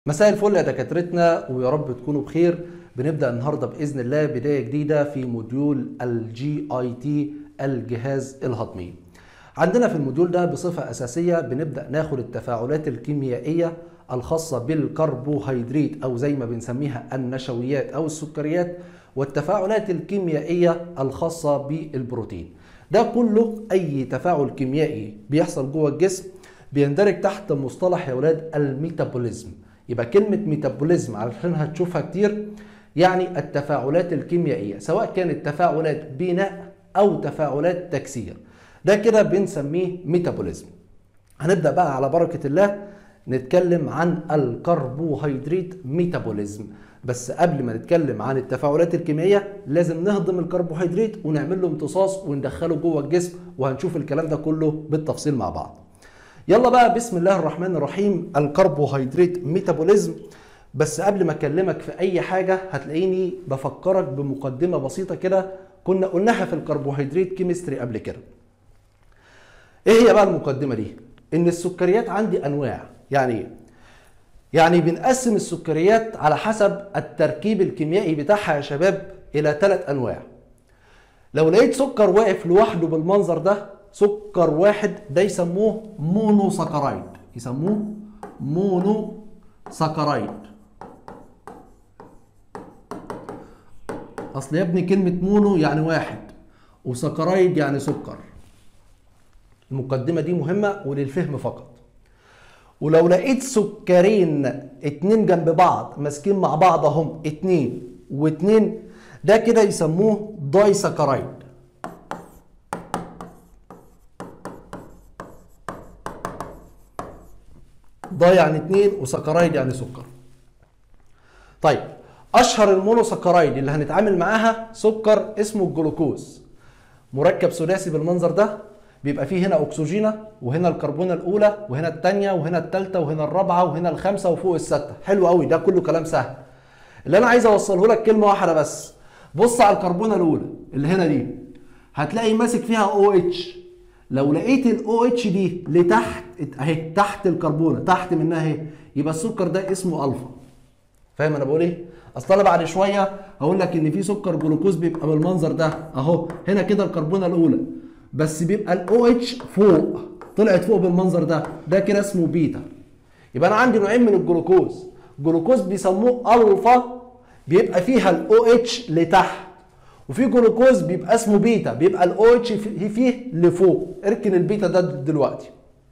مساء الفل يا دكاترتنا ويا رب تكونوا بخير بنبدا النهارده باذن الله بدايه جديده في موديول الجي اي تي الجهاز الهضمي عندنا في الموديول ده بصفه اساسيه بنبدا ناخد التفاعلات الكيميائيه الخاصه بالكربوهيدرات او زي ما بنسميها النشويات او السكريات والتفاعلات الكيميائيه الخاصه بالبروتين ده كله اي تفاعل كيميائي بيحصل جوه الجسم بيندرج تحت مصطلح يا ولاد الميتابوليزم يبقى كلمة ميتابوليزم علشان هتشوفها كتير يعني التفاعلات الكيميائية سواء كانت تفاعلات بناء أو تفاعلات تكسير ده كده بنسميه ميتابوليزم هنبدأ بقى على بركة الله نتكلم عن الكربوهيدرات ميتابوليزم بس قبل ما نتكلم عن التفاعلات الكيميائية لازم نهضم الكربوهيدرات ونعمل له امتصاص وندخله جوه الجسم وهنشوف الكلام ده كله بالتفصيل مع بعض يلا بقى بسم الله الرحمن الرحيم الكربوهيدرات ميتابوليزم بس قبل ما اكلمك في اي حاجه هتلاقيني بفكرك بمقدمه بسيطه كده كنا قلناها في الكربوهيدرات كيمستري قبل كده ايه هي بقى المقدمه دي ان السكريات عندي انواع يعني ايه يعني بنقسم السكريات على حسب التركيب الكيميائي بتاعها يا شباب الى ثلاث انواع لو لقيت سكر واقف لوحده بالمنظر ده سكر واحد ده يسموه مونو سكرايد يسموه مونو سكرايد اصل يا ابني كلمة مونو يعني واحد وسكرايد يعني سكر المقدمة دي مهمة وللفهم فقط ولو لقيت سكرين اتنين جنب بعض ماسكين مع بعض اهم اتنين واتنين ده كده يسموه داي سكرايد ده يعني اتنين وسكرايد يعني سكر طيب اشهر المونوسكرايد اللي هنتعامل معاها سكر اسمه الجلوكوز مركب ثلاثي بالمنظر ده بيبقى فيه هنا اكسجينه وهنا الكربونه الاولى وهنا الثانيه وهنا الثالثه وهنا الرابعه وهنا الخامسه وفوق السته حلو قوي ده كله كلام سهل اللي انا عايز اوصله لك كلمه واحده بس بص على الكربونه الاولى اللي هنا دي هتلاقي ماسك فيها او اتش لو لقيت الاو اتش دي لتحت اهي تحت الكربونه تحت منها اهي يبقى السكر ده اسمه الفا فاهم انا بقول ايه اصل انا بعد شويه هقول لك ان في سكر جلوكوز بيبقى بالمنظر ده اهو هنا كده الكربونه الاولى بس بيبقى الاو اتش فوق طلعت فوق بالمنظر ده ده كده اسمه بيتا يبقى انا عندي نوعين من الجلوكوز جلوكوز بيسموه الفا بيبقى فيها الاو اتش لتحت وفي جلوكوز بيبقى اسمه بيتا بيبقى الاو اتش فيه لفوق اركن البيتا ده دلوقتي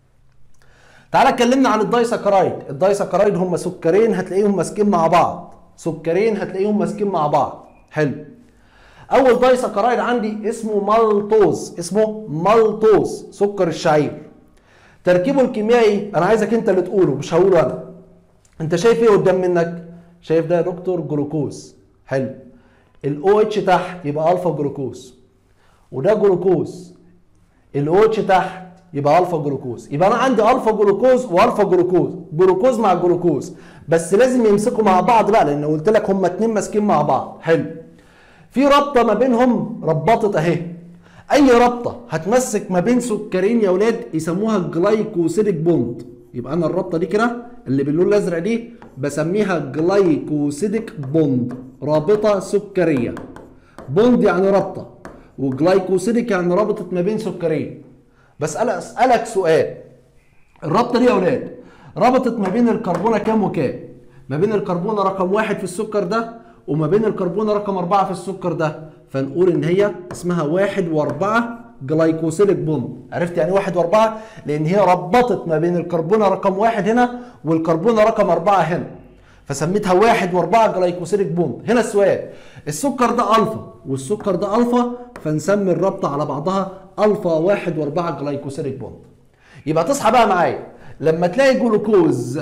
تعالى اتكلمنا عن الدايسكرايد الدايسكرايد هم سكرين هتلاقيهم ماسكين مع بعض سكرين هتلاقيهم ماسكين مع بعض حلو اول دايسكرايد عندي اسمه مالتوز اسمه مالتوز سكر الشعير تركيبه الكيميائي انا عايزك انت اللي تقوله مش هقوله انا انت شايف ايه قدام منك شايف ده يا دكتور جلوكوز حلو الاو اتش تحت يبقى الفا جلوكوز وده جلوكوز الاو اتش تحت يبقى الفا جلوكوز يبقى انا عندي الفا جلوكوز والفا جلوكوز جلوكوز مع جلوكوز بس لازم يمسكوا مع بعض بقى لان قلت لك هما اتنين ماسكين مع بعض حلو في رابطه ما بينهم ربطت اهي اي رابطه هتمسك ما بين سكرين يا ولاد يسموها الجلايكوسيديك بوند يبقى انا الرابطه دي كده اللي باللون الازرق دي بسميها جلايكوسيديك بوند رابطه سكريه بوند يعني رابطه وجلايكوسيديك يعني رابطه ما بين سكرين بس انا اسالك سؤال الرابطه دي يا اولاد ربطت ما بين الكربونه كام وكام ما بين الكربونه رقم واحد في السكر ده وما بين الكربونه رقم أربعة في السكر ده فنقول ان هي اسمها واحد واربعة جلايكوسيليك بوند عرفت يعني واحد واربعة لان هي ربطت ما بين الكربونه رقم واحد هنا والكربونه رقم أربعة هنا فسميتها واحد واربعة جلايكوسيليك بوند هنا السؤال السكر ده الفا والسكر ده الفا فنسمي الرابطه على بعضها الفا واحد واربعة جلايكوسيليك بوند يبقى تصحى بقى معايا لما تلاقي جلوكوز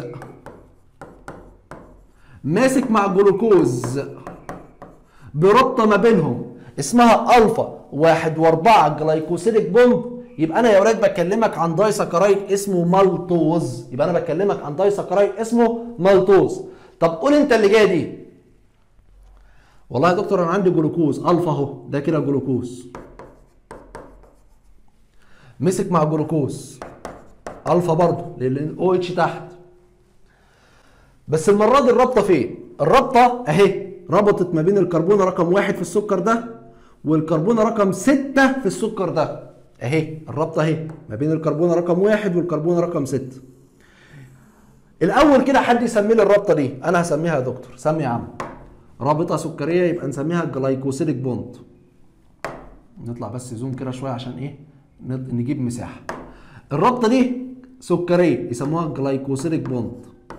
ماسك مع جلوكوز بربطه ما بينهم اسمها الفا واحد واربعة جلايكوسيليك بوند يبقى انا يا ولاد بكلمك عن دايسكرايد اسمه مالتوز يبقى انا بكلمك عن دايسكرايد اسمه مالتوز طب قول انت اللي جايه دي والله يا دكتور انا عندي جلوكوز الفا اهو ده كده جلوكوز مسك مع جلوكوز الفا برضه لان او اتش تحت بس المره دي الرابطه فين الرابطه اهي ربطت ما بين الكربون رقم واحد في السكر ده والكربون رقم ستة في السكر ده اهي الرابطه اهي ما بين الكربون رقم واحد والكربون رقم ستة الاول كده حد يسمي لي الرابطه دي انا هسميها يا دكتور سمي يا عم رابطه سكريه يبقى نسميها جلايكوسيليك بوند نطلع بس زوم كده شويه عشان ايه ند- نجيب مساحه الرابطه دي سكريه يسموها جلايكوسيليك بوند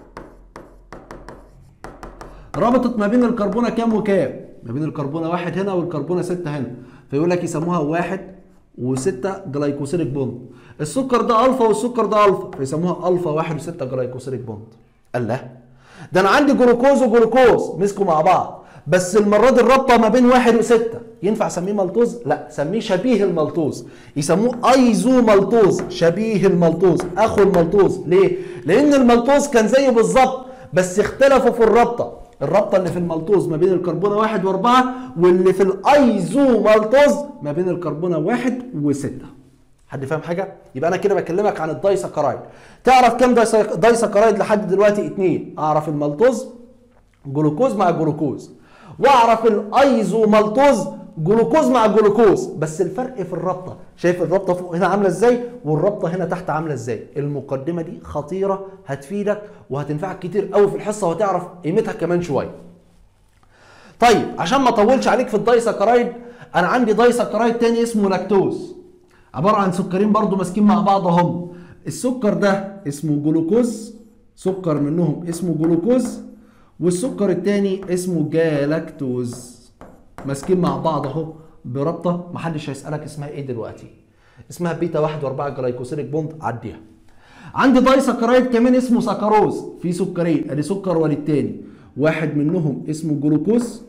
ربطت ما بين الكربونه كام وكام ما بين الكربونه واحد هنا والكربونه ستة هنا فيقول لك يسموها واحد وستة جلايكوسيليك بوند السكر ده الفا والسكر ده الفا فيسموها الفا واحد وستة جلايكوسيليك بوند قال لا ده انا عندي جلوكوز وجلوكوز مسكوا مع بعض بس المره دي الرابطه ما بين واحد وستة ينفع اسميه ملطوز لا سميه شبيه الملطوز يسموه ايزو ملطوز شبيه الملطوز اخو الملطوز ليه لان الملطوز كان زيه بالظبط بس اختلفوا في الرابطه الرابطه اللي في الملطوز ما بين الكربونه واحد واربعه واللي في الايزو ملطوز ما بين الكربونه واحد وسته حد فاهم حاجه يبقى انا كده بكلمك عن الدايسكرايد تعرف كام دايسا- دايسكرايد لحد دلوقتي اتنين اعرف الملطوز جلوكوز مع جلوكوز واعرف الايزو ملطوز جلوكوز مع جلوكوز بس الفرق في الرابطه شايف الرابطه فوق هنا عامله ازاي والرابطه هنا تحت عامله ازاي المقدمه دي خطيره هتفيدك وهتنفعك كتير قوي في الحصه وهتعرف قيمتها كمان شويه طيب عشان ما اطولش عليك في الدايسكرايد انا عندي دايسكرايد تاني اسمه لاكتوز عباره عن سكرين برضو ماسكين مع بعض هم السكر ده اسمه جلوكوز سكر منهم اسمه جلوكوز والسكر التاني اسمه جالاكتوز ماسكين مع بعض اهو برابطه محدش هيسالك اسمها ايه دلوقتي اسمها بيتا واحد واربعة جلايكوسيليك بوند عديها عندي دايسكرايد كمان اسمه سكروز في سكرين ادي سكر والتاني واحد منهم اسمه جلوكوز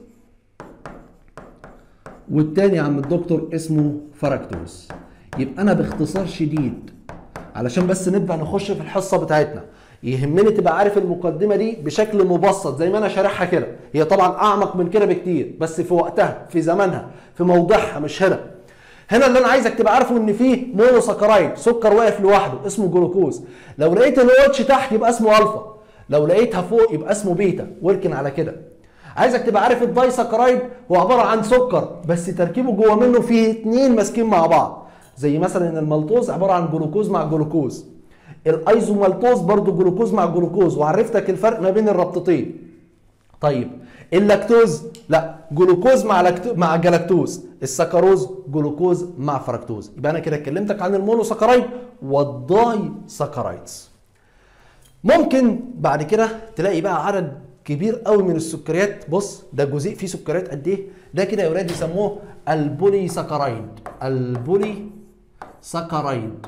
والتاني يا عم الدكتور اسمه فركتوز يبقى انا باختصار شديد علشان بس نبدا نخش في الحصه بتاعتنا يهمني تبقى عارف المقدمه دي بشكل مبسط زي ما انا شارحها كده هي طبعا اعمق من كده بكتير بس في وقتها في زمانها في موضعها مش هنا هنا اللي انا عايزك تبقى عارفه ان في مونوساكرايد سكر واقف لوحده اسمه جلوكوز لو لقيت الاو اتش تحت يبقى اسمه الفا لو لقيتها فوق يبقى اسمه بيتا واركن على كده عايزك تبقى عارف الدايسكرايد هو عباره عن سكر بس تركيبه جوه منه فيه اتنين ماسكين مع بعض زي مثلا ان المالتوز عباره عن جلوكوز مع جلوكوز الايزومالتوز برضو جلوكوز مع جلوكوز وعرفتك الفرق ما بين الرابطتين طيب اللاكتوز لا جلوكوز مع لاكتو مع جلاكتوز السكروز جلوكوز مع فركتوز يبقى انا كده اتكلمتك عن المونوساكرايد والداي ساكرايدز ممكن بعد كده تلاقي بقى عدد كبير قوي من السكريات بص ده جزيء فيه سكريات قد ايه ده كده يا ولاد يسموه البولي ساكرايد البولي ساكرايد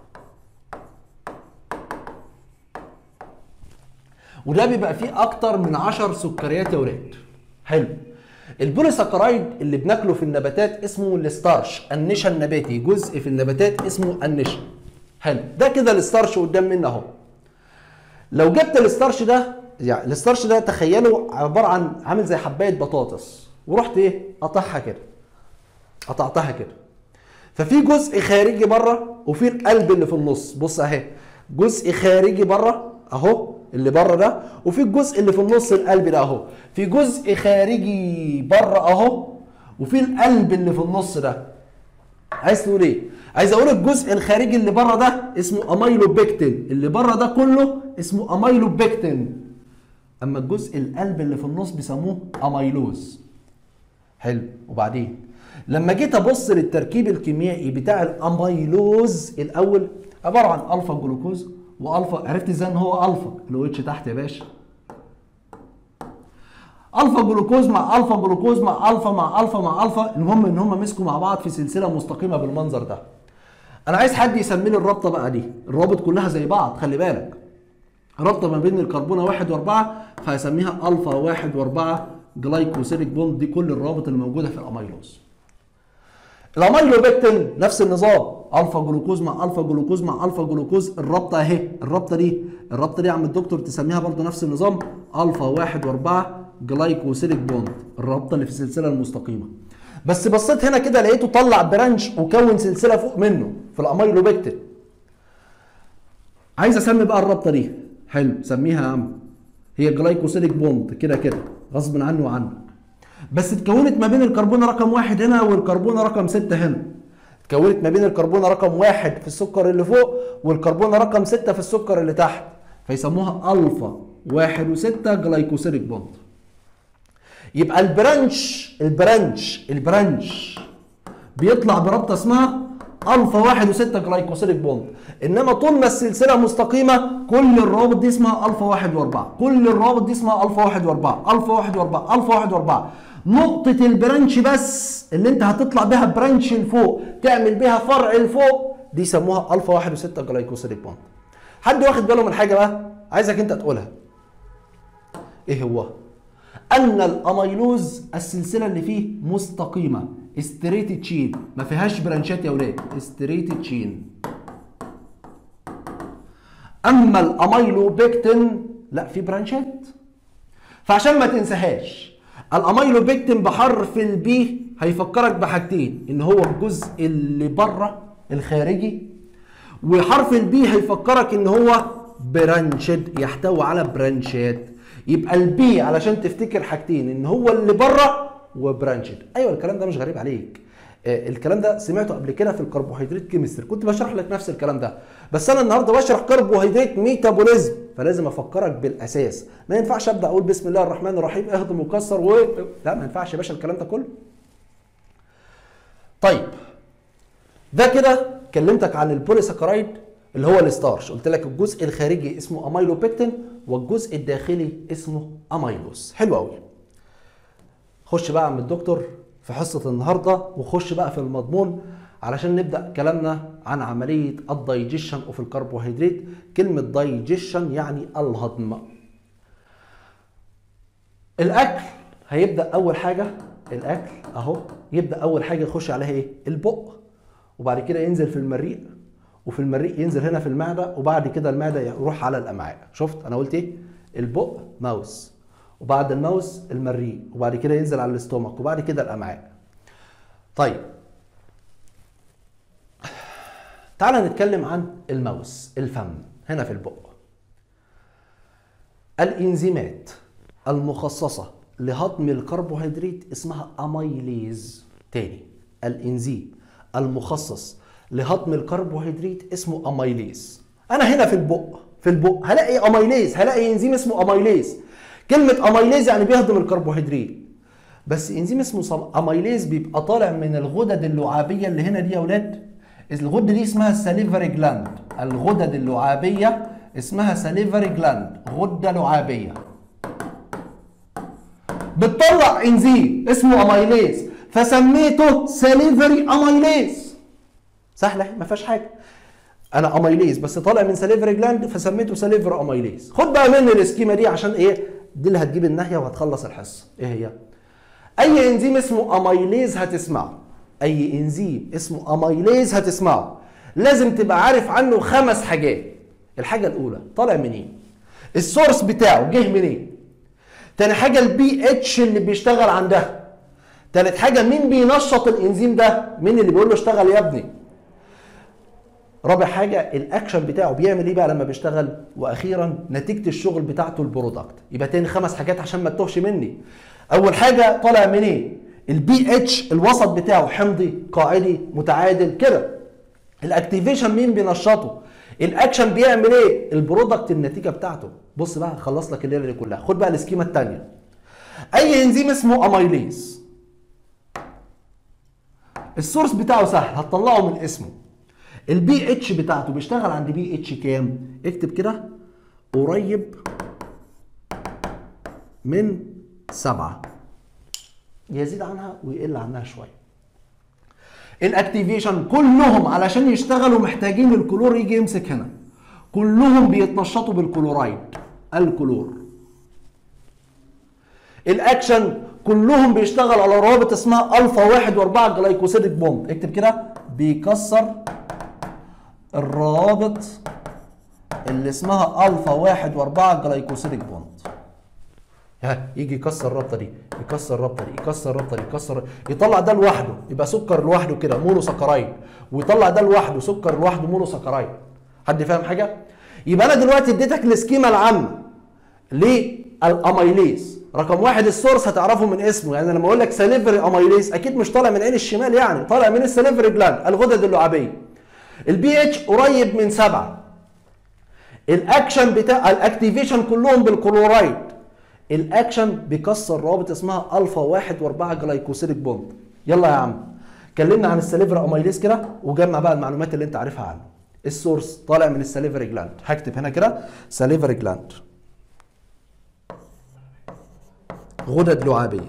وده بيبقى فيه اكتر من 10 سكريات يا ولاد حلو البوليساكرايد اللي بناكله في النباتات اسمه الستارش النشا النباتي جزء في النباتات اسمه النشا حلو ده كده الستارش قدام منا اهو لو جبت الستارش ده يعني الستارش ده تخيله عباره عن عامل زي حبايه بطاطس ورحت ايه قطعها كده قطعتها كده ففي جزء خارجي بره وفي القلب اللي في النص بص اهي جزء خارجي بره اهو اللي بره ده وفي الجزء اللي في النص القلب ده اهو في جزء خارجي بره اهو وفي القلب اللي في النص ده عايز تقول ايه عايز اقول الجزء الخارجي اللي بره ده اسمه اميلوبيكتين اللي بره ده كله اسمه اميلوبيكتين اما الجزء القلب اللي في النص بيسموه اميلوز حلو وبعدين لما جيت ابص للتركيب الكيميائي بتاع الاميلوز الاول عباره عن الفا جلوكوز والفا عرفت ازاي ان هو الفا الاو اتش تحت يا باشا الفا جلوكوز مع الفا جلوكوز مع الفا مع الفا مع الفا المهم ان هم مسكوا مع بعض في سلسله مستقيمه بالمنظر ده انا عايز حد يسمي لي الرابطه بقى دي الروابط كلها زي بعض خلي بالك رابطه ما بين الكربونه واحد واربعه فهسميها الفا واحد واربعه جلايكوسيليك بوند دي كل الروابط اللي موجوده في الاميلوز الاميلوبيكتين نفس النظام الفا جلوكوز مع الفا جلوكوز مع الفا جلوكوز الرابطه اهي الرابطه دي الرابطه دي يا عم الدكتور تسميها برضو نفس النظام الفا واحد واربعه جلايكوسيليك بوند الرابطه اللي في السلسله المستقيمه بس بصيت هنا كده لقيته طلع برانش وكون سلسله فوق منه في الاميلوبيكتين عايز اسمي بقى الرابطه دي حلو سميها يا عم هي جلايكوسيديك بوند كده كده غصب عنه وعنه بس اتكونت ما بين الكربون رقم واحد هنا والكربون رقم ستة هنا اتكونت ما بين الكربون رقم واحد في السكر اللي فوق والكربون رقم ستة في السكر اللي تحت فيسموها الفا واحد وستة جلايكوسيديك بوند يبقى البرانش البرانش البرانش بيطلع برابطه اسمها الفا واحد وستة جلايكوسيديك بوند انما طول ما السلسله مستقيمه كل الروابط دي اسمها الفا واحد واربعه كل الروابط دي اسمها الفا واحد واربعه الفا واحد واربعه الفا واحد واربعه نقطة البرانش بس اللي انت هتطلع بيها برانش لفوق تعمل بيها فرع لفوق دي يسموها الفا واحد وستة جلايكوسيديك بوند حد واخد باله من حاجة بقى عايزك انت تقولها ايه هو ان الاميلوز السلسله اللي فيه مستقيمه ستريت تشين ما فيهاش برانشات يا ولاد ستريت تشين اما الاميلوبيكتين لا في برانشات فعشان ما تنساهاش الاميلوبيكتين بحرف البي هيفكرك بحاجتين ان هو الجزء اللي بره الخارجي وحرف البي هيفكرك ان هو برانشد يحتوي على برانشات يبقى البي علشان تفتكر حاجتين ان هو اللي بره وبرانشد ايوه الكلام ده مش غريب عليك آه، الكلام ده سمعته قبل كده في الكربوهيدرات كيمستري كنت بشرح لك نفس الكلام ده بس انا النهارده بشرح كربوهيدرات ميتابوليزم فلازم افكرك بالاساس ما ينفعش ابدا اقول بسم الله الرحمن الرحيم اهضم وكسر و لا ما ينفعش يا باشا الكلام ده كله طيب ده كده كلمتك عن البوليساكرايد اللي هو الستارش قلت لك الجزء الخارجي اسمه اميلوبيكتين والجزء الداخلي اسمه اميلوز حلو قوي خش بقى عند الدكتور في حصة النهاردة وخش بقى في المضمون علشان نبدأ كلامنا عن عملية الدايجيشن اوف الكربوهيدرات كلمة دايجيشن يعني الهضم الأكل هيبدأ أول حاجة الأكل أهو يبدأ أول حاجة يخش عليها إيه؟ البق وبعد كده ينزل في المريء وفي المريء ينزل هنا في المعدة وبعد كده المعدة يروح على الأمعاء شفت أنا قلت إيه؟ البق ماوس وبعد الماوس المريء وبعد كده ينزل على الاستومك وبعد كده الامعاء طيب تعال نتكلم عن الماوس الفم هنا في البق الانزيمات المخصصة لهضم الكربوهيدرات اسمها اميليز تاني الانزيم المخصص لهضم الكربوهيدرات اسمه اميليز انا هنا في البق في البق هلاقي اميليز هلاقي انزيم اسمه اميليز كلمة اميليز يعني بيهضم الكربوهيدرات بس انزيم اسمه صم- اميليز بيبقى طالع من الغدد اللعابية اللي هنا دي يا ولاد الغدة دي اسمها ساليفري جلاند الغدد اللعابية اسمها ساليفري جلاند غدة لعابية بتطلع انزيم اسمه اميليز فسميته ساليفري اميليز سهلة ما فيهاش حاجة انا اميليز بس طالع من ساليفري جلاند فسميته ساليفر اميليز خد بقى مني الاسكيمه دي عشان ايه دي اللي هتجيب الناحيه وهتخلص الحصه ايه هي اي انزيم اسمه اميليز هتسمعه اي انزيم اسمه اميليز هتسمعه لازم تبقى عارف عنه خمس حاجات الحاجه الاولى طالع منين السورس بتاعه جه منين تاني حاجه البي اتش اللي بيشتغل عندها تالت حاجه مين بينشط الانزيم ده مين اللي بيقول له اشتغل يا ابني رابع حاجه الاكشن بتاعه بيعمل ايه بقى لما بيشتغل واخيرا نتيجه الشغل بتاعته البرودكت يبقى تاني خمس حاجات عشان ما تتوهش مني اول حاجه طالع منين البي اتش الوسط بتاعه حمضي قاعدي متعادل كده الاكتيفيشن مين بينشطه الاكشن بيعمل ايه البرودكت النتيجه بتاعته بص بقى خلص لك الليله دي كلها خد بقى السكيمه الثانيه اي انزيم اسمه اميليز السورس بتاعه سهل هتطلعه من اسمه البي اتش بتاعته بيشتغل عند بي اتش كام اكتب كده قريب من سبعة يزيد عنها ويقل عنها شوية الاكتيفيشن كلهم علشان يشتغلوا محتاجين الكلور يجي يمسك هنا كلهم بيتنشطوا بالكلورايد الكلور الاكشن كلهم بيشتغل على روابط اسمها الفا واحد واربعة جلايكوسيديك بوند اكتب كده بيكسر الروابط اللي اسمها الفا واحد واربعة جلايكوسيديك بوند ها يجي يكسر الرابطه دي يكسر الرابطه دي يكسر الرابطه دي يكسر يطلع ده لوحده يبقى سكر لوحده كده مونو سكرايد ويطلع ده لوحده سكر لوحده مونو سكرايد حد فاهم حاجه يبقى انا دلوقتي اديتك السكيمه العامه الاميليز رقم واحد السورس هتعرفه من اسمه يعني لما اقول لك ساليفري اميليز اكيد مش طالع من عين الشمال يعني طالع من الساليفري جلاند الغدد اللعابيه البي اتش قريب من سبعة الاكشن بتاع الاكتيفيشن كلهم بالكلورايد الاكشن بيكسر روابط اسمها الفا واحد واربعة جلايكوسيليك بوند يلا يا عم كلمنا عن السليفري اميليز كده وجمع بقى المعلومات اللي انت عارفها عنه السورس طالع من السليفري جلاند هكتب هنا كده سليفري جلاند غدد لعابيه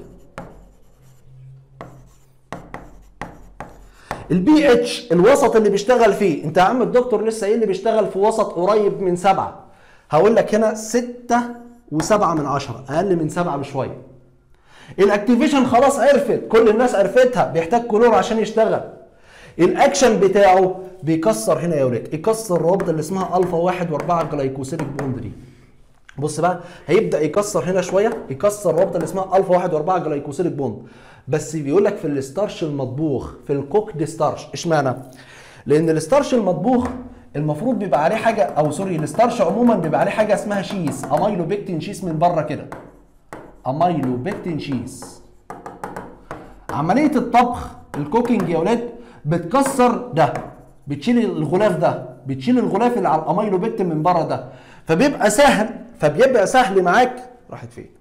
البي اتش الوسط اللي بيشتغل فيه انت يا عم الدكتور لسه قايل لي بيشتغل في وسط قريب من سبعة هقول لك هنا ستة وسبعة من عشرة اقل من سبعة بشوية الاكتيفيشن خلاص عرفت كل الناس عرفتها بيحتاج كلور عشان يشتغل الاكشن بتاعه بيكسر هنا يا ولاد يكسر الروابط اللي اسمها الفا واحد واربعة جلايكوسيليك بوند دي بص بقى هيبدا يكسر هنا شويه يكسر الرابطه اللي اسمها الفا 1 و4 جلايكوسيليك بوند بس بيقول لك في الستارش المطبوخ في الكوكد ستارش اشمعنى؟ لان الستارش المطبوخ المفروض بيبقى عليه حاجه او سوري الستارش عموما بيبقى عليه حاجه اسمها شيس اميلو بيكتين شيس من بره كده اميلو بيكتين شيس عمليه الطبخ الكوكينج يا ولاد بتكسر ده بتشيل الغلاف ده بتشيل الغلاف اللي على الاميلو بيكتين من بره ده فبيبقى سهل فبيبقى سهل معاك راحت فين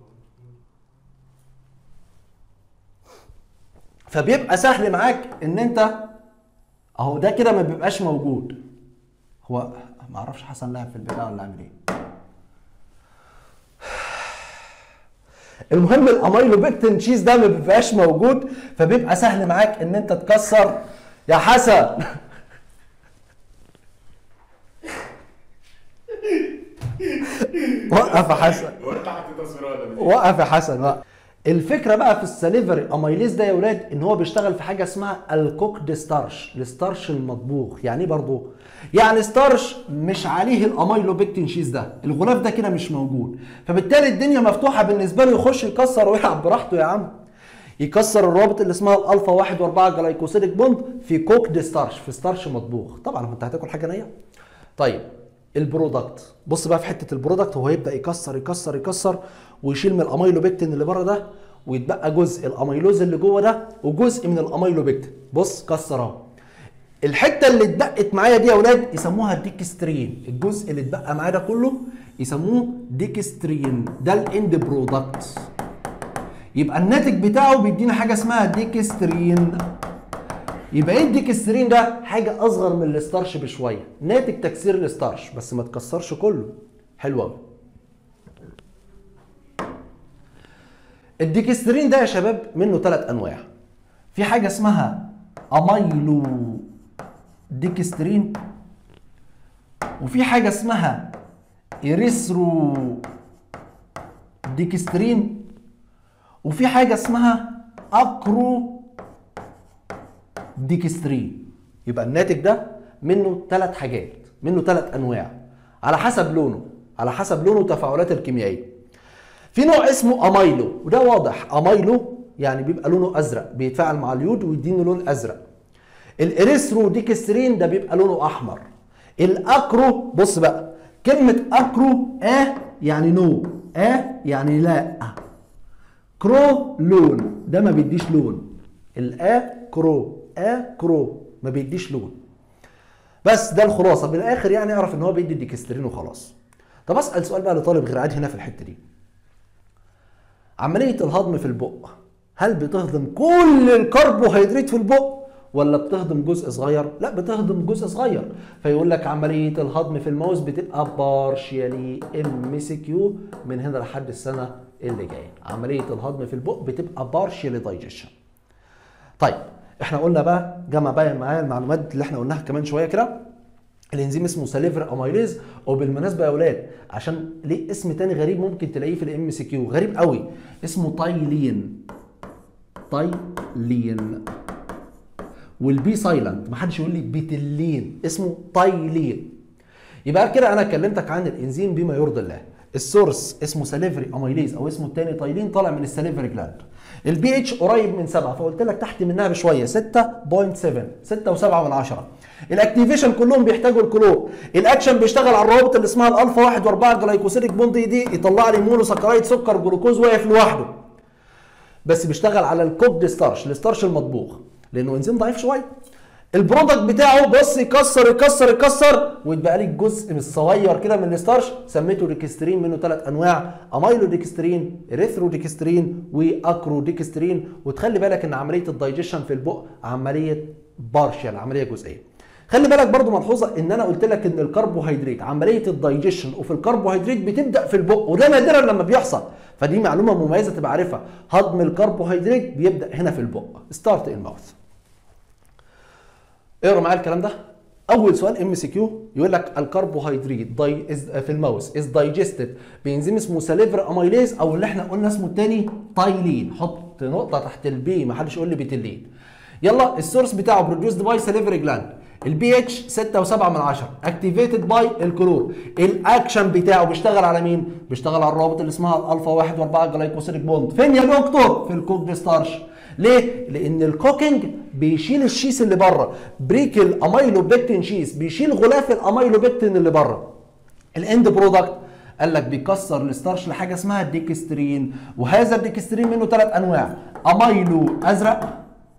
فبيبقى سهل معاك ان انت اهو ده كده ما بيبقاش موجود هو ما اعرفش حسن لعب في البدايه ولا عامل ايه المهم الاميلو بيكتين تشيز ده ما بيبقاش موجود فبيبقى سهل معاك ان انت تكسر يا حسن وقف يا حسن تحت تصويرات وقف يا حسن وقف الفكره بقى في السليفري اميليز ده يا ولاد ان هو بيشتغل في حاجه اسمها الكوكد ستارش الستارش المطبوخ يعني ايه برضه يعني ستارش مش عليه الاميلو بيكتين شيز ده الغلاف ده كده مش موجود فبالتالي الدنيا مفتوحه بالنسبه له يخش يكسر ويلعب براحته يا عم يكسر الرابط اللي اسمها الالفا 1 و4 جلايكوسيليك بوند في كوكد ستارش في ستارش مطبوخ طبعا انت هتاكل حاجه نيه طيب البرودكت بص بقى في حته البرودكت هو يبدا يكسر يكسر يكسر ويشيل من الاميلو بيكتين اللي بره ده ويتبقى جزء الاميلوز اللي جوه ده وجزء من الاميلو بيكتين بص كسر اهو الحته اللي اتبقت معايا دي يا اولاد يسموها ديكسترين الجزء اللي اتبقى معايا ده كله يسموه ديكسترين ده الاند برودكت يبقى الناتج بتاعه بيدينا حاجه اسمها ديكسترين يبقى ايه الديكسترين ده حاجه اصغر من الستارش بشويه ناتج تكسير الستارش بس ما تكسرش كله حلو قوي الديكسترين ده يا شباب منه ثلاث انواع في حاجه اسمها اميلو ديكسترين وفي حاجه اسمها اريثرو ديكسترين وفي حاجه اسمها اكرو ديكسترين يبقى الناتج ده منه ثلاث حاجات منه ثلاث انواع على حسب لونه على حسب لونه وتفاعلاته الكيميائيه في نوع اسمه اميلو وده واضح اميلو يعني بيبقى لونه ازرق بيتفاعل مع اليود ويديني لون ازرق الاريثرو ديكسترين ده بيبقى لونه احمر الاكرو بص بقى كلمه اكرو اه يعني نو اه يعني لا كرو لون ده ما بيديش لون الا كرو ا كرو ما بيديش لون بس ده الخلاصه بالاخر يعني اعرف ان هو بيدي ديكسترين وخلاص طب اسال سؤال بقى لطالب غير عادي هنا في الحته دي عمليه الهضم في البق هل بتهضم كل الكربوهيدرات في البق ولا بتهضم جزء صغير لا بتهضم جزء صغير فيقول لك عمليه الهضم في الماوس بتبقى بارشيالي ام سي كيو من هنا لحد السنه اللي جايه عمليه الهضم في البق بتبقى بارشيالي دايجيشن طيب احنا قلنا بقى جمع بقى معايا المعلومات اللي احنا قلناها كمان شويه كده الانزيم اسمه ساليفر اميليز وبالمناسبه يا اولاد عشان ليه اسم تاني غريب ممكن تلاقيه في الام سي كيو غريب قوي اسمه تايلين تايلين والبي سايلنت ما حدش يقول لي بيتلين اسمه تايلين يبقى كده انا كلمتك عن الانزيم بما يرضي الله السورس اسمه ساليفري اميليز او اسمه الثاني تايلين طالع من الساليفري جلاند البي اتش قريب من 7 فقلت لك تحت منها بشويه 6.7 6 و7 من 10 الاكتيفيشن كلهم بيحتاجوا الكلور الاكشن بيشتغل على الروابط اللي اسمها الالفا 1 و4 جلايكوسيليك بوند دي يطلع لي مونو سكرايد سكر جلوكوز واقف لوحده بس بيشتغل على الكوكد ستارش الستارش المطبوخ لانه انزيم ضعيف شويه البرودكت بتاعه بص يكسر يكسر يكسر ويتبقى لي جزء من الصغير كده من الستارش سميته ديكسترين منه ثلاث انواع اميلو ديكسترين اريثرو ديكسترين واكرو ديكسترين وتخلي بالك ان عمليه الدايجيشن في البق عمليه بارشال عمليه جزئيه خلي بالك برضو ملحوظه ان انا قلت لك ان الكربوهيدرات عمليه الدايجيشن وفي الكربوهيدرات بتبدا في البق وده نادرا لما بيحصل فدي معلومه مميزه تبقى عارفها هضم الكربوهيدرات بيبدا هنا في البق ستارت ان ماوث اقرا معايا الكلام ده اول سؤال ام سي كيو يقول لك الكربوهيدرات داي في الماوس از دايجستد بانزيم اسمه ساليفر اميليز او اللي احنا قلنا اسمه الثاني تايلين حط نقطه تحت البي ما حدش يقول لي بتلين يلا السورس بتاعه بروديوسد باي ساليفري جلاند البي اتش 6.7 من 10 اكتيفيتد باي الكلور الاكشن بتاعه بيشتغل على مين بيشتغل على الرابط اللي اسمها الالفا 1 و4 جلايكوسيليك بوند فين يا دكتور في الكوك ستارش ليه؟ لأن الكوكينج بيشيل الشيس اللي بره، بريك الاميلوبكتين شيس بيشيل غلاف الاميلوبكتين اللي بره. الاند برودكت قال لك بيكسر الستارش لحاجه اسمها الديكسترين وهذا الديكسترين منه ثلاث انواع اميلو ازرق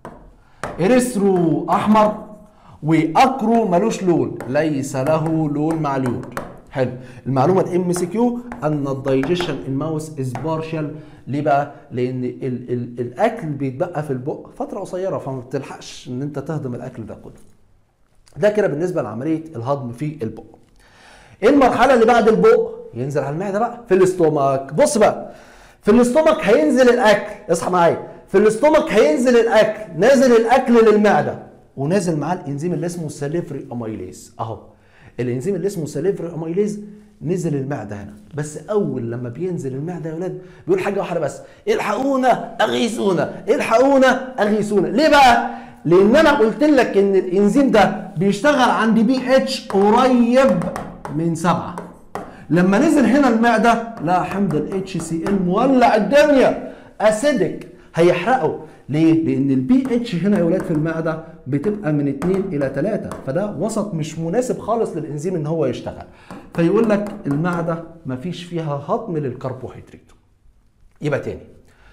اريثرو احمر واكرو ملوش لون ليس له لون معلول حلو المعلومه الام سي كيو ان الدايجيشن الماوس از بارشال ليه بقى لان ال ال الاكل بيتبقى في البق فتره قصيره فما بتلحقش ان انت تهضم الاكل ده كله ده كده بالنسبه لعمليه الهضم في البق ايه المرحله اللي بعد البق ينزل على المعده بقى في الاستومك بص بقى في الاستومك هينزل الاكل اصحى معايا في الاستومك هينزل الاكل نازل الاكل للمعده ونازل معاه الانزيم اللي اسمه ساليفري اميليز اهو الانزيم اللي اسمه ساليفري اميليز نزل المعده هنا بس اول لما بينزل المعده يا ولاد بيقول حاجه واحده بس الحقونا اغيثونا الحقونا اغيثونا ليه بقى لان انا قلت لك ان الانزيم ده بيشتغل عند بي اتش قريب من سبعة لما نزل هنا المعده لا حمض الاتش سي ال مولع الدنيا اسيدك هيحرقه ليه؟ لأن البي اتش هنا يا ولاد في المعدة بتبقى من 2 إلى 3 فده وسط مش مناسب خالص للإنزيم إن هو يشتغل فيقول لك المعدة مفيش فيها هضم للكربوهيدرات يبقى تاني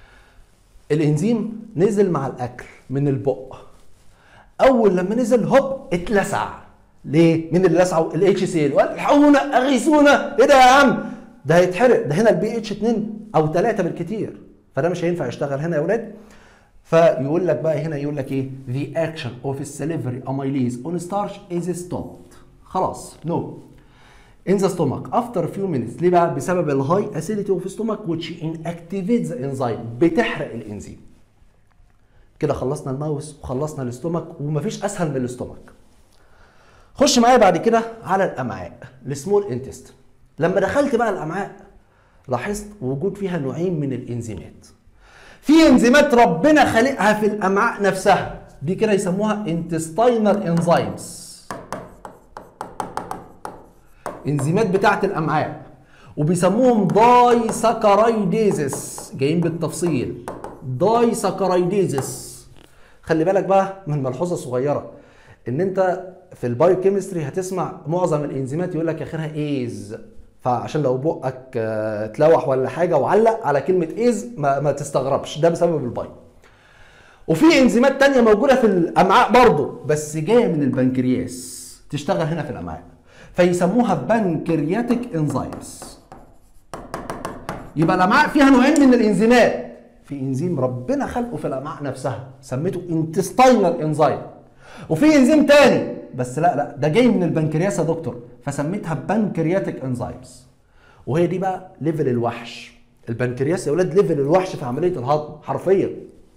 الإنزيم نزل مع الأكل من البق أول لما نزل هوب اتلسع ليه؟ مين اللي لسعه؟ الاتش سي ال الحقونا اغيثونا ايه ده يا عم؟ ده هيتحرق ده هنا البي اتش 2 او 3 بالكتير فده مش هينفع يشتغل هنا يا ولاد فيقول لك بقى هنا يقول لك ايه the action of salivary amylase on starch is stopped خلاص no in the stomach after a few minutes ليه بقى بسبب الهاي acidity of stomach which inactivates the enzyme بتحرق الانزيم كده خلصنا الماوس وخلصنا الاستومك ومفيش اسهل من الاستومك خش معايا بعد كده على الامعاء السمول انتست لما دخلت بقى الامعاء لاحظت وجود فيها نوعين من الانزيمات في انزيمات ربنا خالقها في الامعاء نفسها دي كده يسموها انتستاينال انزيمز انزيمات بتاعه الامعاء وبيسموهم داي ساكرايديزس جايين بالتفصيل داي ساكرايديزس خلي بالك بقى من ملحوظه صغيره ان انت في البايو كيمستري هتسمع معظم الانزيمات يقول لك اخرها ايز فعشان لو بقك اتلوح ولا حاجه وعلق على كلمه ايز ما, ما تستغربش ده بسبب البايو وفي انزيمات تانية موجوده في الامعاء برضه بس جايه من البنكرياس تشتغل هنا في الامعاء فيسموها بنكرياتيك انزيمز يبقى الامعاء فيها نوعين من الانزيمات في انزيم ربنا خلقه في الامعاء نفسها سميته انتستاينال انزيم وفي انزيم تاني بس لا لا ده جاي من البنكرياس يا دكتور فسميتها بنكرياتيك انزيمز وهي دي بقى ليفل الوحش البنكرياس يا ولاد ليفل الوحش في عمليه الهضم حرفيا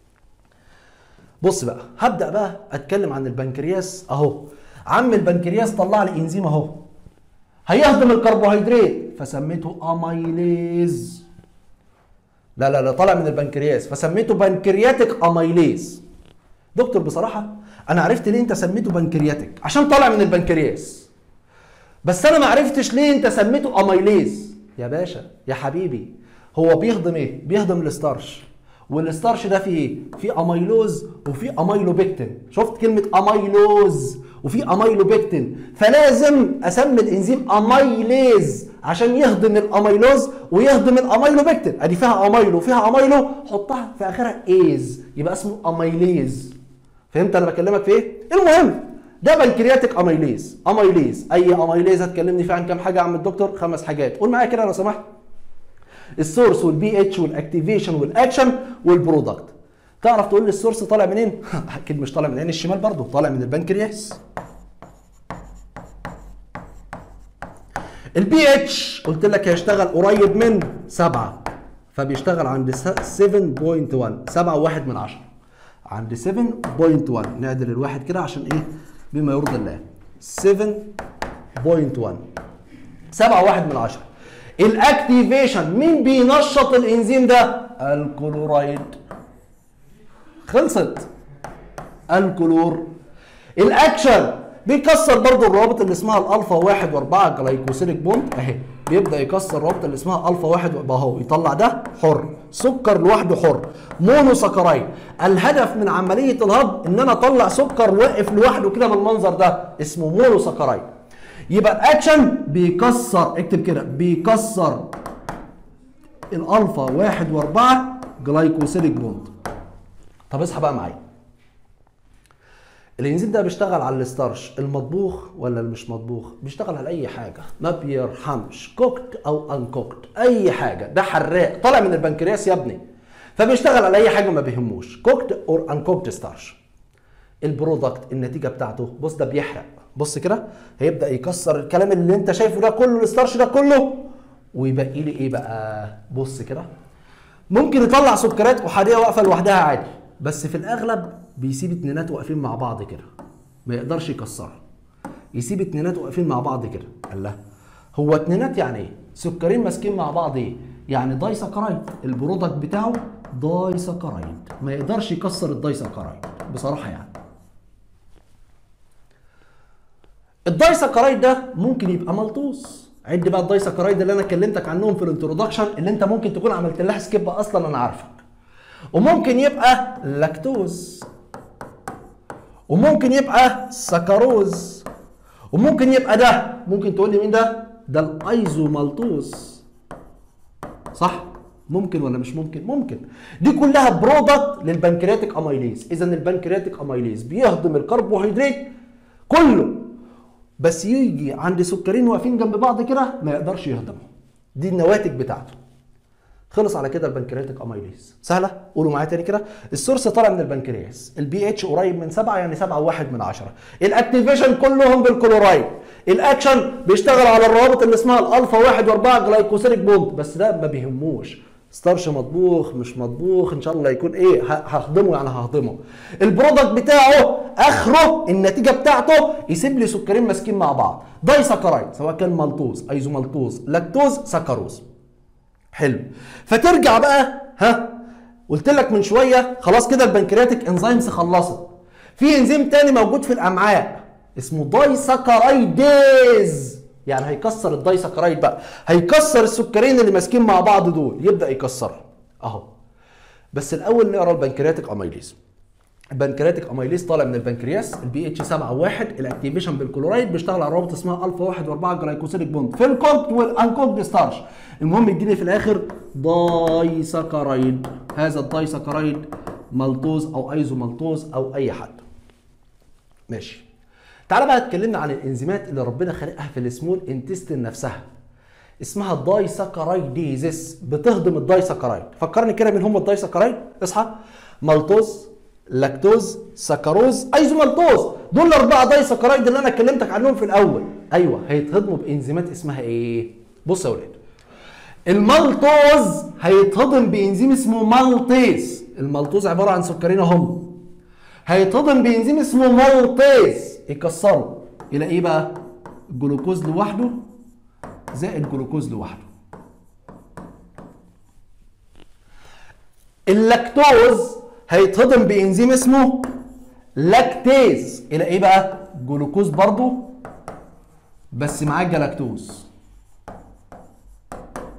بص بقى هبدا بقى اتكلم عن البنكرياس اهو عم البنكرياس طلع لي انزيم اهو هيهضم الكربوهيدرات فسميته اميليز لا لا لا طالع من البنكرياس فسميته بنكرياتيك اميليز دكتور بصراحه انا عرفت ليه انت سميته بنكرياتيك عشان طالع من البنكرياس بس انا ما عرفتش ليه انت سميته اميليز يا باشا يا حبيبي هو بيهضم ايه بيهضم الستارش والستارش ده فيه ايه فيه اميلوز وفيه اميلوبكتين شفت كلمه اميلوز وفي اميلوبكتين فلازم اسمي الانزيم اميليز عشان يهضم الاميلوز ويهضم الاميلوبكتين ادي فيها اميلو وفيها اميلو حطها في اخرها ايز يبقى اسمه اميليز فهمت انا بكلمك في ايه المهم ده بنكرياتيك اميليز اميليز اي اميليز هتكلمني فيه عن كام حاجه يا عم الدكتور خمس حاجات قول معايا كده لو سمحت السورس والبي اتش والاكتيفيشن والاكشن والبرودكت تعرف تقول لي السورس طالع منين اكيد مش طالع من العين الشمال برضه طالع من البنكرياس البي اتش قلت لك هيشتغل قريب من 7 فبيشتغل عند 7.1 7 واحد من 10 عند 7.1 نعدل الواحد كده عشان ايه بما يرضي الله 7.1 7 واحد من 10 الاكتيفيشن مين بينشط الانزيم ده الكلورايد خلصت الكلور الاكشن بيكسر برضو الروابط اللي اسمها الالفا واحد واربعة جلايكوسيليك بوند اهي بيبدا يكسر الروابط اللي اسمها الفا واحد يبقى اهو يطلع ده حر سكر لوحده حر مونو سكرايد الهدف من عمليه الهضم ان انا اطلع سكر واقف لوحده كده بالمنظر ده اسمه مونو سكرايد يبقى الاكشن بيكسر اكتب كده بيكسر الالفا واحد واربعة جلايكوسيليك بوند طب اصحى بقى معايا الانزيم ده بيشتغل على الستارش المطبوخ ولا المش مطبوخ بيشتغل على اي حاجه ما بيرحمش كوكت او انكوكت اي حاجه ده حراق طالع من البنكرياس يا ابني فبيشتغل على اي حاجه ما بيهموش كوكت اور انكوكت ستارش البرودكت النتيجه بتاعته بص ده بيحرق بص كده هيبدا يكسر الكلام اللي انت شايفه ده كله الستارش ده كله ويبقى لي ايه بقى بص كده ممكن يطلع سكريات احاديه واقفه لوحدها عادي بس في الاغلب بيسيب اتنينات واقفين مع بعض كده ما يقدرش يكسرها يسيب اتنينات واقفين مع بعض كده قال لا هو اتنينات يعني ايه سكرين ماسكين مع بعض ايه يعني داي سكرايد البرودكت بتاعه داي سكرايد ما يقدرش يكسر الداي سكرايد بصراحه يعني الداي سكرايد ده ممكن يبقى ملطوس عد بقى الداي سكرايد اللي انا كلمتك عنهم في الانترودكشن اللي انت ممكن تكون عملت لها سكيب اصلا انا عارفك وممكن يبقى لاكتوز وممكن يبقى سكروز وممكن يبقى ده ممكن تقول لي مين ده ده الايزومالتوز صح ممكن ولا مش ممكن ممكن دي كلها برودكت للبنكرياتيك اميليز اذا البنكرياتيك اميليز بيهضم الكربوهيدرات كله بس يجي عند سكرين واقفين جنب بعض كده ما يقدرش يهضمهم دي النواتج بتاعته خلص على كده البنكرياتيك اميليز سهله قولوا معايا تاني كده السورس طالع من البنكرياس البي اتش قريب من 7 يعني 7 وواحد من 10 الاكتيفيشن كلهم بالكلورايد الاكشن بيشتغل على الروابط اللي اسمها الالفا واحد واربعة جلايكوسيليك بوند بس ده ما بيهموش ستارش مطبوخ مش مطبوخ ان شاء الله يكون ايه ههضمه يعني ههضمه البرودكت بتاعه اخره النتيجه بتاعته يسيب لي سكرين ماسكين مع بعض داي سكرايد سواء كان مالتوز ايزومالتوز لاكتوز سكروز حلو فترجع بقى ها قلت لك من شويه خلاص كده البنكرياتيك انزيمز خلصت في انزيم تاني موجود في الامعاء اسمه دايسكرايديز يعني هيكسر الدايسكرايد بقى هيكسر السكرين اللي ماسكين مع بعض دول يبدا يكسرهم اهو بس الاول نقرا البنكرياتيك اميليز البنكرياتيك اميليز طالع من البنكرياس البي اتش 7 1 الاكتيفيشن بالكلورايد بيشتغل على رابط اسمها الفا 1 و4 جلايكوسيليك بوند في الكوكت والانكوكت ستارش المهم يديني في الاخر دايسكرايد هذا الدايسكرايد مالتوز او ايزو مالتوز او اي حد ماشي تعالى بقى اتكلمنا عن الانزيمات اللي ربنا خلقها في السمول انتستين نفسها اسمها الدايسكرايديزس بتهضم الدايسكرايد فكرني كده مين هم الدايسكرايد اصحى مالتوز لاكتوز سكروز ايزومالتوز دول الاربعه دايسكرايد اللي انا كلمتك عنهم في الاول ايوه هيتهضموا بانزيمات اسمها ايه بص يا ولاد المالتوز هيتهضم بانزيم اسمه مالتيز المالتوز عباره عن سكرين اهم هيتهضم بانزيم اسمه مالتيز يكسره الى ايه بقى الجلوكوز لوحده زائد جلوكوز لوحده اللاكتوز هيتهضم بانزيم اسمه لاكتيز الى ايه بقى جلوكوز برضو بس معاه جلاكتوز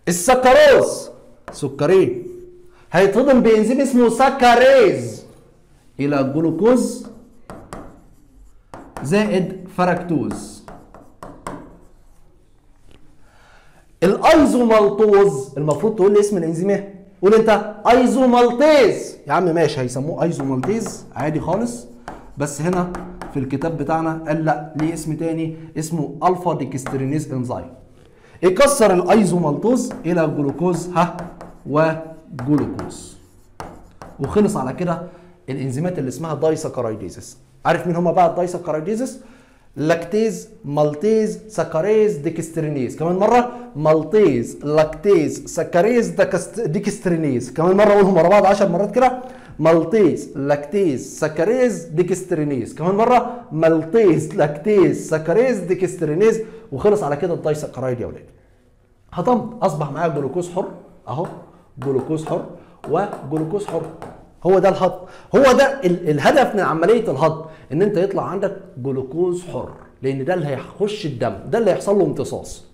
السكروز سكرين هيتهضم بانزيم اسمه سكريز الى جلوكوز زائد فركتوز الايزومالتوز المفروض تقول لي اسم الانزيم ايه قول انت ايزومالتيز يا عم ماشي هيسموه ايزومالتيز عادي خالص بس هنا في الكتاب بتاعنا قال لا ليه اسم تاني اسمه الفا ديكسترينيز انزيم يكسر الايزومالتوز الى جلوكوز ها وجلوكوز وخلص على كده الانزيمات اللي اسمها دايساكرايديزس عارف مين هما بقى الدايساكرايديزس لاكتيز مالتيز سكريز ديكسترينيز كمان مره مالتيز لاكتيز سكريز ديكسترينيز كمان مره اقولهم ورا بعض 10 مرات كده مالتيز لاكتيز سكريز ديكسترينيز كمان مره مالتيز لاكتيز سكريز ديكسترينيز وخلص على كده الدايساكرايد يا ولاد هضمت اصبح معايا جلوكوز حر اهو جلوكوز حر وجلوكوز حر هو ده الهضم هو ده ال الهدف من عمليه الهضم ان انت يطلع عندك جلوكوز حر لان ده اللي هيخش الدم ده اللي هيحصل له امتصاص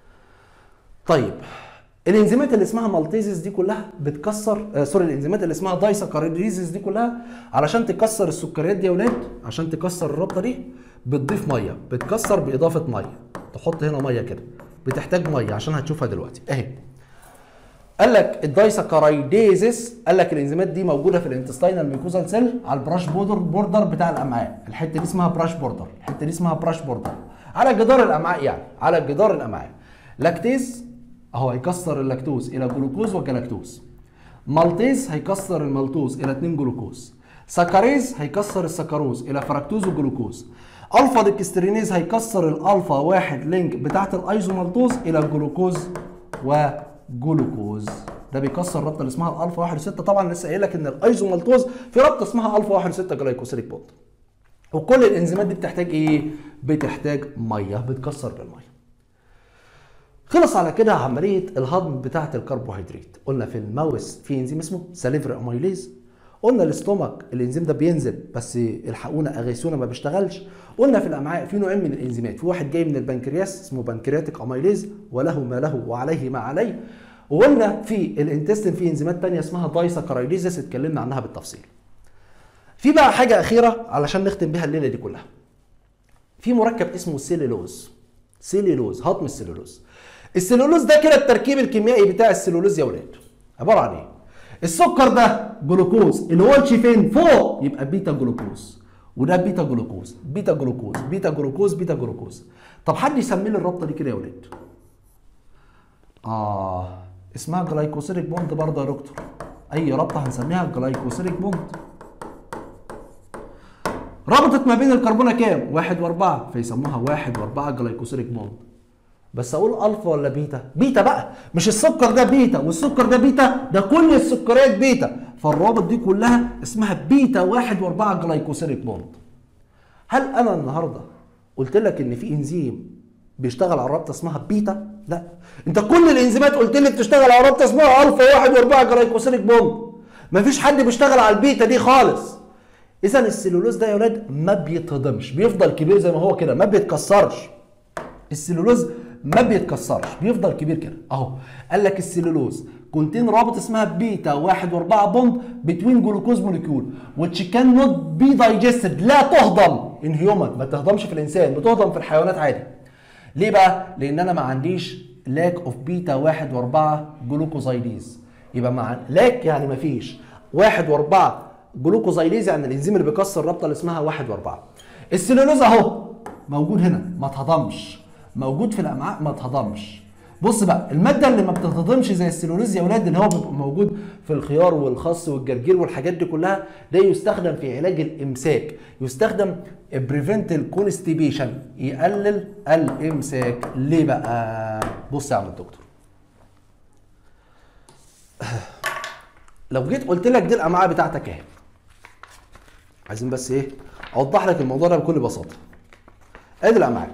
طيب الانزيمات اللي اسمها مالتيزيس دي كلها بتكسر آه سوري الانزيمات اللي اسمها دايساكاريديزيس دي كلها علشان تكسر السكريات دي يا ولاد عشان تكسر الرابطه دي بتضيف ميه بتكسر باضافه ميه تحط هنا ميه كده بتحتاج ميه عشان هتشوفها دلوقتي اهي قال لك الدايساكرايديزيس قال لك الانزيمات دي موجوده في الانتستينال ميكوزال سيل على البراش بوردر بوردر بتاع الامعاء الحته دي اسمها براش بوردر الحته دي اسمها براش بوردر على جدار الامعاء يعني على جدار الامعاء لاكتيز اهو هيكسر اللاكتوز الى جلوكوز وجلاكتوز مالتيز هيكسر المالتوز الى 2 جلوكوز سكريز هيكسر السكروز الى فركتوز وجلوكوز الفا ديكسترينيز هيكسر الالفا واحد لينك بتاعت الايزومالتوز الى جلوكوز وجلوكوز ده بيكسر الرابطه اللي اسمها الالفا 1 6 طبعا لسه قايل لك ان الايزومالتوز في رابطه اسمها الفا 1 6 جلايكوسيليك بوند وكل الانزيمات دي بتحتاج ايه بتحتاج ميه بتكسر بالميه خلص على كده عمليه الهضم بتاعه الكربوهيدرات قلنا في الماوس في انزيم اسمه ساليفري اميليز قلنا الاستومك الانزيم ده بينزل بس الحقونا اغيثونا ما بيشتغلش قلنا في الامعاء في نوعين من الانزيمات في واحد جاي من البنكرياس اسمه بنكرياتيك اميليز وله ما له وعليه ما عليه وقلنا في الانتستين في انزيمات تانية اسمها دايساكرايديزس اتكلمنا عنها بالتفصيل في بقى حاجه اخيره علشان نختم بيها الليله دي كلها في مركب اسمه سيلولوز سيلولوز هضم السيلولوز السيلولوز ده كده التركيب الكيميائي بتاع السيلولوز يا ولاد عباره عن ايه السكر ده جلوكوز اللي هو فين فوق يبقى بيتا جلوكوز وده بيتا جلوكوز بيتا جلوكوز بيتا جلوكوز بيتا جلوكوز طب حد يسمي لي الرابطه دي كده يا ولاد اه اسمها جلايكوسيليك بوند برضه يا دكتور اي رابطه هنسميها جلايكوسيليك بوند ربطت ما بين الكربونه كام؟ واحد واربعه فيسموها واحد واربعه جلايكوسيليك بوند بس اقول الفا ولا بيتا؟ بيتا بقى مش السكر ده بيتا والسكر ده بيتا ده كل السكريات بيتا فالروابط دي كلها اسمها بيتا واحد واربعه جلايكوسيليك بوند هل انا النهارده قلت لك ان في انزيم بيشتغل على رابطه اسمها بيتا؟ لا انت كل الانزيمات قلت لي بتشتغل على رابطه اسمها الفا واحد واربعه جلايكوسيليك بوند مفيش حد بيشتغل على البيتا دي خالص اذا السلولوز ده يا ولاد ما بيتهضمش بيفضل كبير زي ما هو كده ما بيتكسرش السلولوز ما بيتكسرش بيفضل كبير كده اهو قال لك السلولوز كونتين رابط اسمها بيتا واحد واربعة بوند بتوين جلوكوز موليكيول which كان نوت بي دايجستد لا تهضم ان هيومن ما تهضمش في الانسان بتهضم في الحيوانات عادي ليه بقى؟ لان انا ما عنديش لاك اوف بيتا واحد واربعة جلوكوزايديز يبقى مع لاك يعني ما فيش واحد واربعة جلوكوزايليز يعني الانزيم اللي بيكسر الرابطه اللي اسمها واحد واربعه. السلولوز اهو موجود هنا ما اتهضمش موجود في الامعاء ما اتهضمش. بص بقى الماده اللي ما بتتهضمش زي السلولوز يا اولاد اللي هو بيبقى موجود في الخيار والخس والجرجير والحاجات دي كلها ده يستخدم في علاج الامساك يستخدم بريفنت الكونستيبيشن يقلل الامساك ليه بقى بص يا عم الدكتور لو جيت قلت لك دي الامعاء بتاعتك اهي عايزين بس ايه اوضح لك الموضوع ده بكل بساطه ادي الامعاء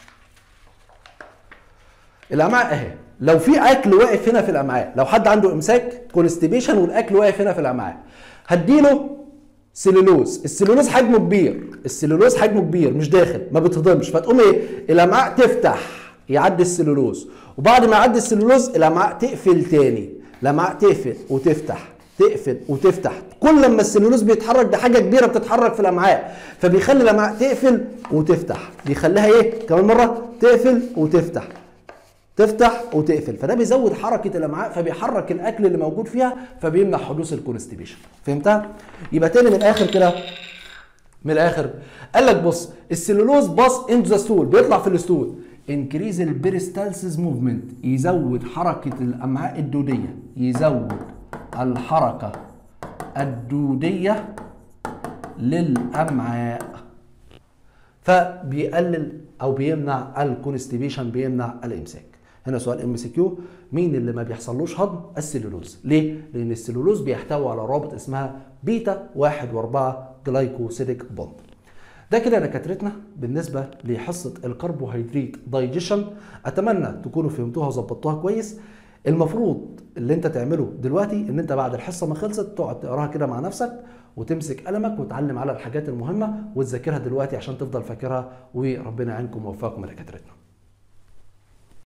الامعاء اهي لو في اكل واقف هنا في الامعاء لو حد عنده امساك كونستيبيشن والاكل واقف هنا في الامعاء هديله سلولوز السلولوز حجمه كبير السلولوز حجمه كبير مش داخل ما بتهضمش فتقوم ايه الامعاء تفتح يعدي السلولوز وبعد ما يعدي السلولوز الامعاء تقفل تاني الامعاء تقفل وتفتح تقفل وتفتح كل لما السلولوز بيتحرك ده حاجه كبيره بتتحرك في الامعاء فبيخلي الامعاء تقفل وتفتح بيخليها ايه كمان مره تقفل وتفتح تفتح وتقفل فده بيزود حركه الامعاء فبيحرك الاكل اللي موجود فيها فبيمنع حدوث الكونستيبيشن فهمتها يبقى تاني من الاخر كده من الاخر قال لك بص السلولوز باص انتو ذا ستول بيطلع في الستول انكريز البيريستالسيس موفمنت يزود حركه الامعاء الدوديه يزود الحركه الدوديه للامعاء فبيقلل او بيمنع الكونستيبيشن بيمنع الامساك هنا سؤال ام سي كيو مين اللي ما بيحصلوش هضم السلولوز ليه لان السلولوز بيحتوي على رابط اسمها بيتا 1 و4 جلايكوسيديك بوند ده كده دكاترتنا بالنسبه لحصه الكربوهيدرات دايجيشن اتمنى تكونوا فهمتوها وظبطتوها كويس المفروض اللي انت تعمله دلوقتي ان انت بعد الحصه ما خلصت تقعد تقراها كده مع نفسك وتمسك قلمك وتعلم على الحاجات المهمه وتذاكرها دلوقتي عشان تفضل فاكرها وربنا يعينكم ويوفقكم يا دكاترتنا